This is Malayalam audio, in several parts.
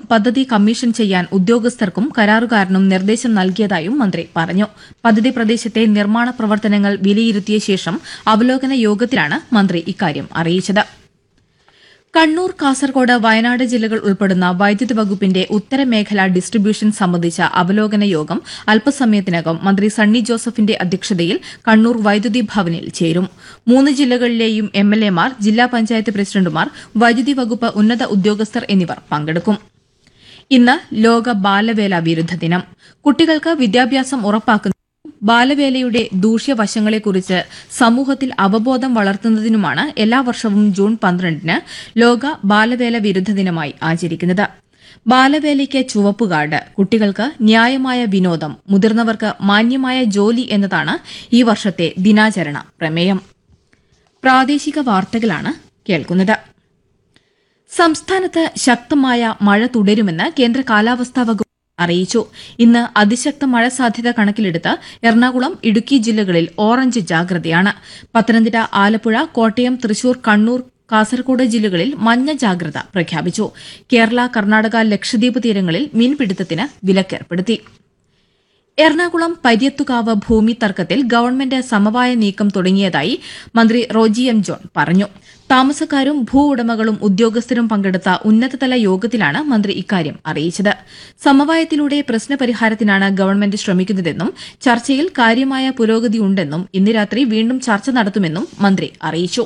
പദ്ധതി കമ്മീഷൻ ചെയ്യാൻ ഉദ്യോഗസ്ഥർക്കും കരാറുകാരനും നിർദ്ദേശം നൽകിയതായും മന്ത്രി പറഞ്ഞു പദ്ധതി പ്രദേശത്തെ നിർമ്മാണ പ്രവർത്തനങ്ങൾ വിലയിരുത്തിയ ശേഷം അവലോകന യോഗത്തിലാണ് മന്ത്രി ഇക്കാര്യം അറിയിച്ചത് കണ്ണൂർ കാസർകോട് വയനാട് ജില്ലകൾ ഉൾപ്പെടുന്ന വൈദ്യുതി വകുപ്പിന്റെ ഉത്തരമേഖല ഡിസ്ട്രിബ്യൂഷൻ സംബന്ധിച്ച അവലോകന യോഗം അല്പസമയത്തിനകം മന്ത്രി സണ്ണി ജോസഫിന്റെ അധ്യക്ഷതയിൽ കണ്ണൂർ വൈദ്യുതി ഭവനിൽ ചേരും മൂന്ന് ജില്ലകളിലെയും എംഎൽഎമാർ ജില്ലാ പഞ്ചായത്ത് പ്രസിഡന്റുമാർ വൈദ്യുതി വകുപ്പ് ഉന്നത ഉദ്യോഗസ്ഥർ എന്നിവർ പങ്കെടുക്കും ഇന്ന് ലോക ബാലവേല വിരുദ്ധ ദിനം കുട്ടികൾക്ക് വിദ്യാഭ്യാസം ഉറപ്പാക്കുന്ന ബാലവേലയുടെ ദൂഷ്യവശങ്ങളെക്കുറിച്ച് സമൂഹത്തിൽ അവബോധം വളർത്തുന്നതിനുമാണ് എല്ലാ വർഷവും ജൂൺ പന്ത്രണ്ടിന് ലോക ബാലവേല വിരുദ്ധ ദിനമായി ആചരിക്കുന്നത് ബാലവേലയ്ക്ക് ചുവപ്പ് കാർഡ് കുട്ടികൾക്ക് ന്യായമായ വിനോദം മുതിർന്നവർക്ക് മാന്യമായ ജോലി എന്നതാണ് ഈ വർഷത്തെ ദിനാചരണ പ്രമേയം പ്രാദേശിക വാർത്തകളാണ് കേൾക്കുന്നത് സംസ്ഥാനത്ത് ശക്തമായ മഴ തുടരുമെന്ന് കേന്ദ്ര കാലാവസ്ഥാ വകുപ്പ് അറിയിച്ചു ഇന്ന് അതിശക്ത മഴ സാധ്യത കണക്കിലെടുത്ത് എറണാകുളം ഇടുക്കി ജില്ലകളിൽ ഓറഞ്ച് ജാഗ്രതയാണ് പത്തനംതിട്ട ആലപ്പുഴ കോട്ടയം തൃശൂർ കണ്ണൂർ കാസർഗോഡ് ജില്ലകളിൽ മഞ്ഞ ജാഗ്രത പ്രഖ്യാപിച്ചു കേരള കർണാടക ലക്ഷദ്വീപ് തീരങ്ങളിൽ മീൻപിടുത്തത്തിന് വിലക്കേർപ്പെടുത്തി എറണാകുളം പര്യത്തുകാവ് ഭൂമി തർക്കത്തിൽ ഗവൺമെന്റ് സമവായ നീക്കം തുടങ്ങിയതായി മന്ത്രി റോജി എം ജോൺ പറഞ്ഞു താമസക്കാരും ഭൂ ഉടമകളും ഉദ്യോഗസ്ഥരും പങ്കെടുത്ത ഉന്നതതല യോഗത്തിലാണ് മന്ത്രി ഇക്കാര്യം അറിയിച്ചത് സമവായത്തിലൂടെ പ്രശ്നപരിഹാരത്തിനാണ് ഗവൺമെന്റ് ശ്രമിക്കുന്നതെന്നും ചർച്ചയിൽ കാര്യമായ പുരോഗതിയുണ്ടെന്നും ഇന്ന് രാത്രി വീണ്ടും ചർച്ച നടത്തുമെന്നും മന്ത്രി അറിയിച്ചു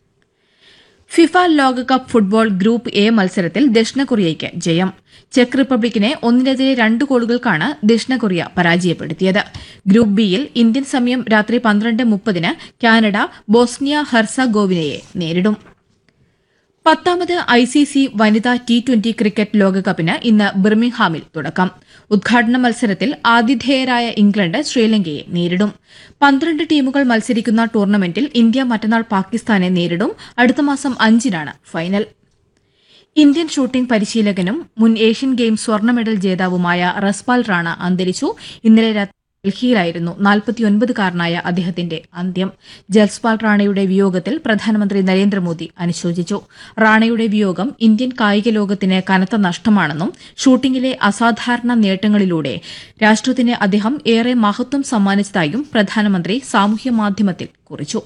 ഫിഫ ലോകകപ്പ് ഫുട്ബോൾ ഗ്രൂപ്പ് എ മത്സരത്തിൽ ദക്ഷിണ കൊറിയയ്ക്ക് ജയം ചെക്ക് റിപ്പബ്ലിക്കിനെ ഒന്നിനെതിരെ രണ്ട് ഗോളുകൾക്കാണ് ദക്ഷിണ കൊറിയ പരാജയപ്പെടുത്തിയത് ഗ്രൂപ്പ് ബിയിൽ ഇന്ത്യൻ സമയം രാത്രി പന്ത്രണ്ട് മുപ്പതിന് കാനഡ ബോസ്നിയ ഹെർസഗോവിനയെ നേരിടും പത്താമത് ഐ സി സി വനിതാ ടി ട്വന്റി ക്രിക്കറ്റ് ലോകകപ്പിന് ഇന്ന് ബിർമിംഗ്ഹാമിൽ തുടക്കം ഉദ്ഘാടന മത്സരത്തിൽ ആതിഥേയരായ ഇംഗ്ലണ്ട് ശ്രീലങ്കയെ നേരിടും പന്ത്രണ്ട് ടീമുകൾ മത്സരിക്കുന്ന ടൂർണമെന്റിൽ ഇന്ത്യ മറ്റന്നാൾ പാകിസ്ഥാനെ നേരിടും അടുത്ത മാസം അഞ്ചിനാണ് ഫൈനൽ ഇന്ത്യൻ ഷൂട്ടിംഗ് പരിശീലകനും മുൻ ഏഷ്യൻ ഗെയിംസ് സ്വർണ്ണ മെഡൽ ജേതാവുമായ റസ്പാൽ റാണ അന്തരിച്ചു ഇന്നലെ രാത്രി ഡൽഹിയിലായിരുന്നു നാൽപ്പത്തിയൊൻപതുകാരനായ അദ്ദേഹത്തിന്റെ അന്ത്യം ജൽസ്പാൽ റാണയുടെ വിയോഗത്തിൽ പ്രധാനമന്ത്രി നരേന്ദ്രമോദി അനുശോചിച്ചു റാണയുടെ വിയോഗം ഇന്ത്യൻ കായിക ലോകത്തിന് കനത്ത നഷ്ടമാണെന്നും ഷൂട്ടിംഗിലെ അസാധാരണ നേട്ടങ്ങളിലൂടെ രാഷ്ട്രത്തിന് അദ്ദേഹം ഏറെ മഹത്വം സമ്മാനിച്ചതായും പ്രധാനമന്ത്രി സാമൂഹ്യ മാധ്യമത്തിൽ കുറിച്ചു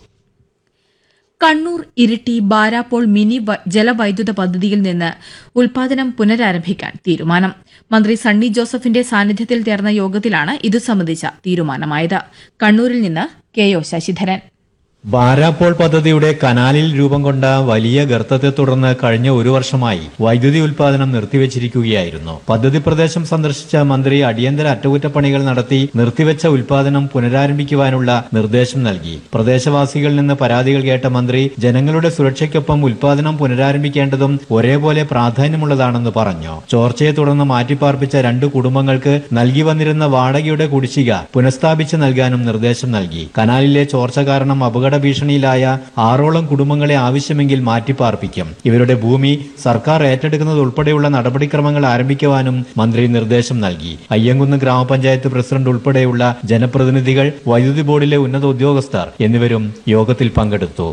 കണ്ണൂർ ഇരിട്ടി ബാരാപ്പോൾ മിനി വ- ജലവൈദ്യുത പദ്ധതിയിൽ നിന്ന് ഉൽപാദനം പുനരാരംഭിക്കാൻ തീരുമാനം മന്ത്രി സണ്ണി ജോസഫിന്റെ സാന്നിധ്യത്തിൽ ചേർന്ന യോഗത്തിലാണ് ഇതു സംബന്ധിച്ച തീരുമാനമായത് കണ്ണൂരിൽ നിന്ന് കെ ഒ ശശിധരൻ ബാരാപ്പോൾ പദ്ധതിയുടെ കനാലിൽ രൂപം കൊണ്ട വലിയ ഗർത്തത്തെ തുടർന്ന് കഴിഞ്ഞ ഒരു വർഷമായി വൈദ്യുതി ഉൽപാദനം നിർത്തിവച്ചിരിക്കുകയായിരുന്നു പദ്ധതി പ്രദേശം സന്ദർശിച്ച മന്ത്രി അടിയന്തര അറ്റകുറ്റപ്പണികൾ നടത്തി നിർത്തിവെച്ച ഉൽപാദനം പുനരാരംഭിക്കുവാനുള്ള നിർദ്ദേശം നൽകി പ്രദേശവാസികളിൽ നിന്ന് പരാതികൾ കേട്ട മന്ത്രി ജനങ്ങളുടെ സുരക്ഷയ്ക്കൊപ്പം ഉൽപാദനം പുനരാരംഭിക്കേണ്ടതും ഒരേപോലെ പ്രാധാന്യമുള്ളതാണെന്ന് പറഞ്ഞു ചോർച്ചയെ തുടർന്ന് മാറ്റിപ്പാർപ്പിച്ച രണ്ട് കുടുംബങ്ങൾക്ക് നൽകി വന്നിരുന്ന വാടകയുടെ കുടിശ്ശിക പുനഃസ്ഥാപിച്ച് നൽകാനും നിർദ്ദേശം നൽകി കനാലിലെ ചോർച്ച കാരണം അപകട ഭീഷണിയിലായ ആറോളം കുടുംബങ്ങളെ ആവശ്യമെങ്കിൽ മാറ്റിപ്പാർപ്പിക്കും ഇവരുടെ ഭൂമി സർക്കാർ ഏറ്റെടുക്കുന്നത് ഉൾപ്പെടെയുള്ള നടപടിക്രമങ്ങൾ ആരംഭിക്കുവാനും മന്ത്രി നിർദ്ദേശം നൽകി അയ്യങ്കുന്ന് ഗ്രാമപഞ്ചായത്ത് പ്രസിഡന്റ് ഉൾപ്പെടെയുള്ള ജനപ്രതിനിധികൾ വൈദ്യുതി ബോർഡിലെ ഉന്നത ഉദ്യോഗസ്ഥർ എന്നിവരും യോഗത്തിൽ പങ്കെടുത്തു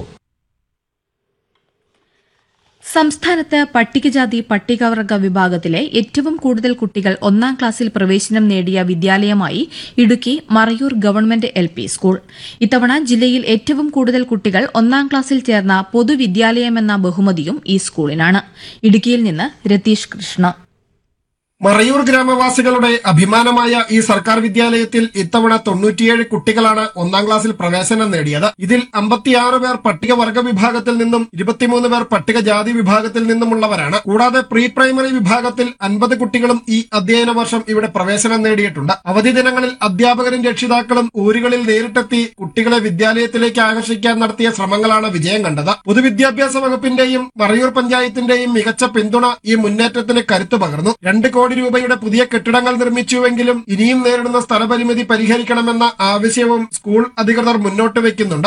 സംസ്ഥാനത്ത് പട്ടികജാതി പട്ടികവർഗ വിഭാഗത്തിലെ ഏറ്റവും കൂടുതൽ കുട്ടികൾ ഒന്നാം ക്ലാസ്സിൽ പ്രവേശനം നേടിയ വിദ്യാലയമായി Idukki Marayur government L P school ഇത്തവണ ജില്ലയിൽ ഏറ്റവും കൂടുതൽ കുട്ടികൾ ഒന്നാം ക്ലാസ്സിൽ ചേർന്ന പൊതുവിദ്യാലയമെന്ന ബഹുമതിയും ഈ സ്കൂളിനാണ് ഇടുക്കിയിൽ നിന്ന് രതീഷ് കൃഷ്ണ മറയൂർ ഗ്രാമവാസികളുടെ അഭിമാനമായ ഈ സർക്കാർ വിദ്യാലയത്തിൽ ഇത്തവണ തൊണ്ണൂറ്റിയേഴ് കുട്ടികളാണ് ഒന്നാം ക്ലാസ്സിൽ പ്രവേശനം നേടിയത് ഇതിൽ അമ്പത്തിയാറ് പേർ പട്ടികവർഗ വിഭാഗത്തിൽ നിന്നും ഇരുപത്തിമൂന്ന് പേർ പട്ടികജാതി വിഭാഗത്തിൽ നിന്നുമുള്ളവരാണ് കൂടാതെ പ്രീ പ്രൈമറി വിഭാഗത്തിൽ അൻപത് കുട്ടികളും ഈ അധ്യയന വർഷം ഇവിടെ പ്രവേശനം നേടിയിട്ടുണ്ട് അവധി ദിനങ്ങളിൽ അധ്യാപകരും രക്ഷിതാക്കളും ഊരുകളിൽ നേരിട്ടെത്തി കുട്ടികളെ വിദ്യാലയത്തിലേക്ക് ആകർഷിക്കാൻ നടത്തിയ ശ്രമങ്ങളാണ് വിജയം കണ്ടത് പൊതുവിദ്യാഭ്യാസ വകുപ്പിന്റെയും മറയൂർ പഞ്ചായത്തിന്റെയും മികച്ച പിന്തുണ ഈ മുന്നേറ്റത്തിന് കരുത്തു പകർന്നു രണ്ട് കോടി രൂപയുടെ പുതിയ കെട്ടിടങ്ങൾ നിർമ്മിച്ചുവെങ്കിലും ഇനിയും നേരിടുന്ന സ്ഥലപരിമിതി പരിഹരിക്കണമെന്ന ആവശ്യവും സ്കൂൾ അധികൃതർ മുന്നോട്ട് വയ്ക്കുന്നുണ്ട്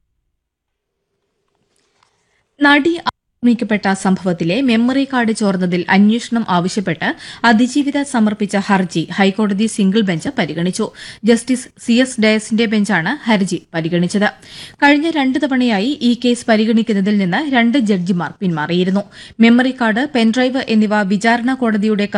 നടി ആക്രമിക്കപ്പെട്ട സംഭവത്തിലെ മെമ്മറി കാർഡ് ചോർന്നതിൽ അന്വേഷണം ആവശ്യപ്പെട്ട് അതിജീവിത സമർപ്പിച്ച ഹർജി ഹൈക്കോടതി സിംഗിൾ ബെഞ്ച് പരിഗണിച്ചു ജസ്റ്റിസ് സി എസ് ഡയസിന്റെ ബെഞ്ചാണ് ഹർജി പരിഗണിച്ചത് കഴിഞ്ഞ രണ്ട് തവണയായി ഈ കേസ് പരിഗണിക്കുന്നതിൽ നിന്ന് രണ്ട് ജഡ്ജിമാർ പിന്മാറിയിരുന്നു മെമ്മറി കാർഡ് പെൻഡ്രൈവ് എന്നിവ വിചാരണ കോടതിയുടെ